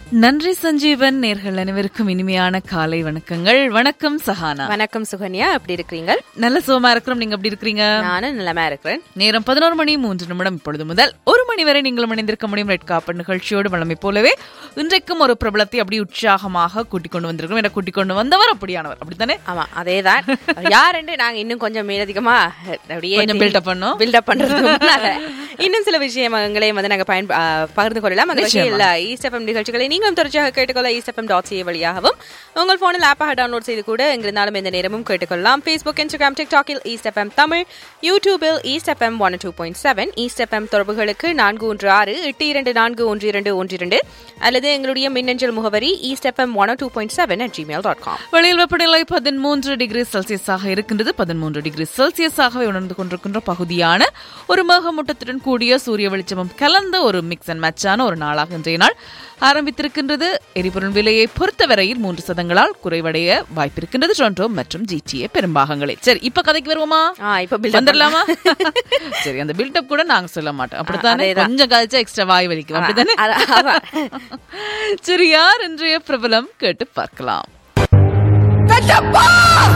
நன்றி சஞ்சீவன் நேர்கள் அனைவருக்கும் இனிமையான காலை வணக்கங்கள் வணக்கம் சஹானா வணக்கம் சுகன்யா எப்படி இருக்கிறீங்க நல்ல சுகமா இருக்கிறோம் நீங்க எப்படி இருக்கிறீங்க நானும் நிலமா இருக்கிறேன் நேரம் பதினோரு மணி மூன்று நிமிடம் இப்பொழுது முதல் ஒரு மணி வரை நீங்கள் இணைந்திருக்க முடியும் ரெட் காப்பர் நிகழ்ச்சியோடு வளமை போலவே இன்றைக்கும் ஒரு பிரபலத்தை அப்படி உற்சாகமாக கூட்டிக் கொண்டு வந்திருக்கிறோம் என கூட்டிக் கொண்டு வந்தவர் அப்படியானவர் அப்படித்தானே ஆமா அதேதான் யார் என்று நாங்க இன்னும் கொஞ்சம் மேலதிகமா அப்படியே கொஞ்சம் build up பண்ணோம். பில்டப் பண்றதுக்கு முன்னால இன்னும் சில விஷயங்களையும் வந்து நாங்க பயன் ஆ, பகிர்ந்து கொள்ளலாம் அந்த வகையில் ஈஸ்டெஃபம் நிகழ்ச்சிகளை நீங்களும் தொடர்ச்சியாக கேட்டுக்கொள்ள ஈஸ்டெஃபம் டாட் சிஏ வழியாகவும் உங்கள் போனில் ஆப்பாக டவுன்லோட் செய்து கூட எங்கிருந்தாலும் எந்த நேரமும் கேட்டுக்கொள்ளலாம் ஃபேஸ்புக் இன்ஸ்டாகிராம் டிக்டாக்கில் ஈஸ்டெஃபம் தமிழ் யூடியூபில் East FM one two point seven East FM தொடர்புகளுக்கு நான்கு ஒன்று ஆறு எட்டு இரண்டு நான்கு ஒன்று இரண்டு ஒன்று இரண்டு அல்லது எங்களுடைய மின்னஞ்சல் முகவரி East FM one two point seven at Gmail dot com வெளியில் வெப்பநிலை பதிமூன்று டிகிரி செல்சியஸாக இருக்கின்றது பதிமூன்று டிகிரி செல்சியஸாகவே உணர்ந்து கொண்டிருக்கின்ற பகுதியான ஒரு மேகமூட்டத்துடன் கூடிய சூரிய வெளிச்சமும் கலந்த ஒரு மிக்ஸ் அண்ட் மேட்சான ஒரு நாளாக இன்றைய நாள் ஆரம்பித்திருக்கின்றது எரிபொருள் விலையை பொறுத்தவரையில் மூன்று சதங்களால் குறைவடைய வாய்ப்பிருக்கின்றது டொரண்டோ மற்றும் ஜிடிஏ பெரும்பாகங்களில் சரி இப்ப கதைக்கு வருவோமா ஆ இப்ப build up வந்துடலாமா சரி அந்த பில்டப் கூட நாங்க சொல்ல மாட்டோம் அப்படித்தானே அதேதான். கொஞ்சம் கழிச்சா எக்ஸ்ட்ரா வாய் வலிக்கும் அப்படித்தானே அதான், அதான். சரி யார் இன்றைய பிரபலம் கேட்டு பார்க்கலாம்